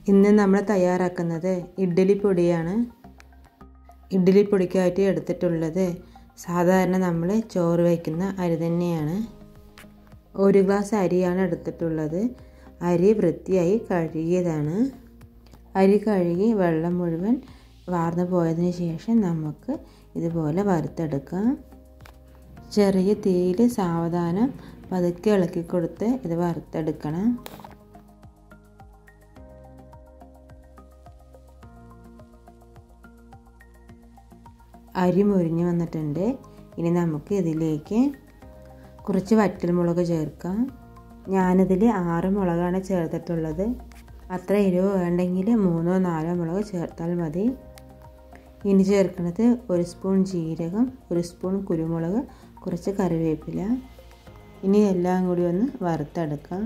ഇന്ന് നമ്മൾ തയ്യാറാക്കുന്നത് ഇഡ്ഡലി പൊടിയാണ് ഇഡ്ഡലി പൊടിക്കായിട്ട് എടുത്തിട്ടുള്ളത് സാധാരണ നമ്മൾ ചോറ് വയ്ക്കുന്ന അരി തന്നെയാണ് ഒരു ഗ്ലാസ് അരിയാണ് എടുത്തിട്ടുള്ളത് അരി വൃത്തിയായി കഴുകിയതാണ് അരി കഴുകി വെള്ളം മുഴുവൻ വാർന്നു പോയതിന് ശേഷം നമുക്ക് ഇതുപോലെ വറുത്തെടുക്കാം ചെറിയ തീയിൽ സാവധാനം പതുക്കെ ഇളക്കി കൊടുത്ത് ഇത് വറുത്തെടുക്കണം അരി മുരിഞ്ഞ് വന്നിട്ടുണ്ട് ഇനി നമുക്ക് ഇതിലേക്ക് കുറച്ച് വറ്റൽമുളക് ചേർക്കാം ഞാനിതിൽ ആറ് മുളകാണ് ചേർത്തിട്ടുള്ളത് അത്ര എരിവ് വേണ്ടെങ്കിൽ മൂന്നോ നാലോ മുളക് ചേർത്താൽ മതി ഇനി ചേർക്കുന്നത് ഒരു സ്പൂൺ ജീരകം ഒരു സ്പൂൺ കുരുമുളക് കുറച്ച് കറിവേപ്പില ഇനി എല്ലാം കൂടി ഒന്ന് വറുത്തെടുക്കാം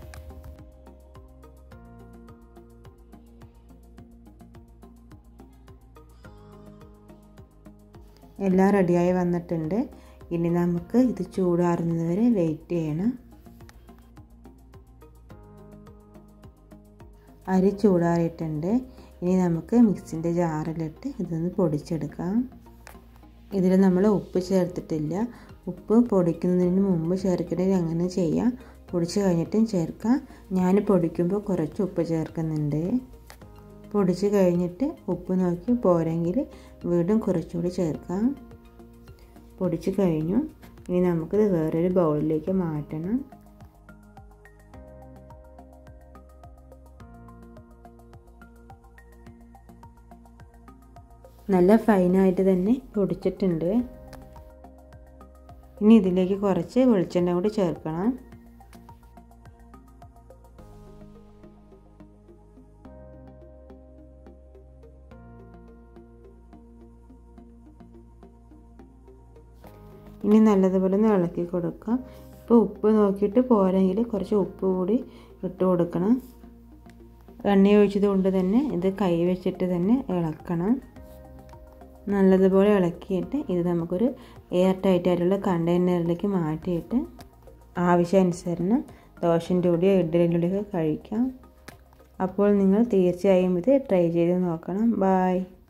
എല്ലാം റെഡിയായി വന്നിട്ടുണ്ട് ഇനി നമുക്ക് ഇത് ചൂടാറുന്നത് വരെ വെയിറ്റ് ചെയ്യണം അരി ചൂടാറിയിട്ടുണ്ട് ഇനി നമുക്ക് മിക്സിൻ്റെ ജാറിലിട്ട് ഇതൊന്ന് പൊടിച്ചെടുക്കാം ഇതിൽ നമ്മൾ ഉപ്പ് ചേർത്തിട്ടില്ല ഉപ്പ് പൊടിക്കുന്നതിന് മുമ്പ് ചേർക്കണമെങ്കിൽ അങ്ങനെ ചെയ്യാം പൊടിച്ച് കഴിഞ്ഞിട്ടും ചേർക്കാം ഞാൻ പൊടിക്കുമ്പോൾ കുറച്ച് ഉപ്പ് ചേർക്കുന്നുണ്ട് പൊടിച്ച് കഴിഞ്ഞിട്ട് ഉപ്പ് നോക്കി പോരെങ്കിൽ വീണ്ടും കുറച്ചുകൂടി ചേർക്കാം പൊടിച്ച് കഴിഞ്ഞു ഇനി നമുക്കിത് വേറൊരു ബൗളിലേക്ക് മാറ്റണം നല്ല ഫൈനായിട്ട് തന്നെ പൊടിച്ചിട്ടുണ്ട് ഇനി ഇതിലേക്ക് കുറച്ച് വെളിച്ചെണ്ണ കൂടി ചേർക്കണം ഇനി നല്ലതുപോലെ ഒന്ന് ഇളക്കി കൊടുക്കാം ഇപ്പോൾ ഉപ്പ് നോക്കിയിട്ട് പോരെങ്കിൽ കുറച്ച് ഉപ്പ് കൂടി ഇട്ട് കൊടുക്കണം എണ്ണ ഒഴിച്ചത് കൊണ്ട് തന്നെ ഇത് കൈ വെച്ചിട്ട് തന്നെ ഇളക്കണം നല്ലതുപോലെ ഇളക്കിയിട്ട് ഇത് നമുക്കൊരു എയർ ടൈറ്റ് ആയിട്ടുള്ള കണ്ടെയ്നറിലേക്ക് മാറ്റിയിട്ട് ആവശ്യാനുസരണം ദോശൻ്റെ കൂടിയോ ഇഡ്ഡലിൻ്റെ കൂടിയോ കഴിക്കാം അപ്പോൾ നിങ്ങൾ തീർച്ചയായും ഇത് ട്രൈ ചെയ്ത് നോക്കണം ബായ്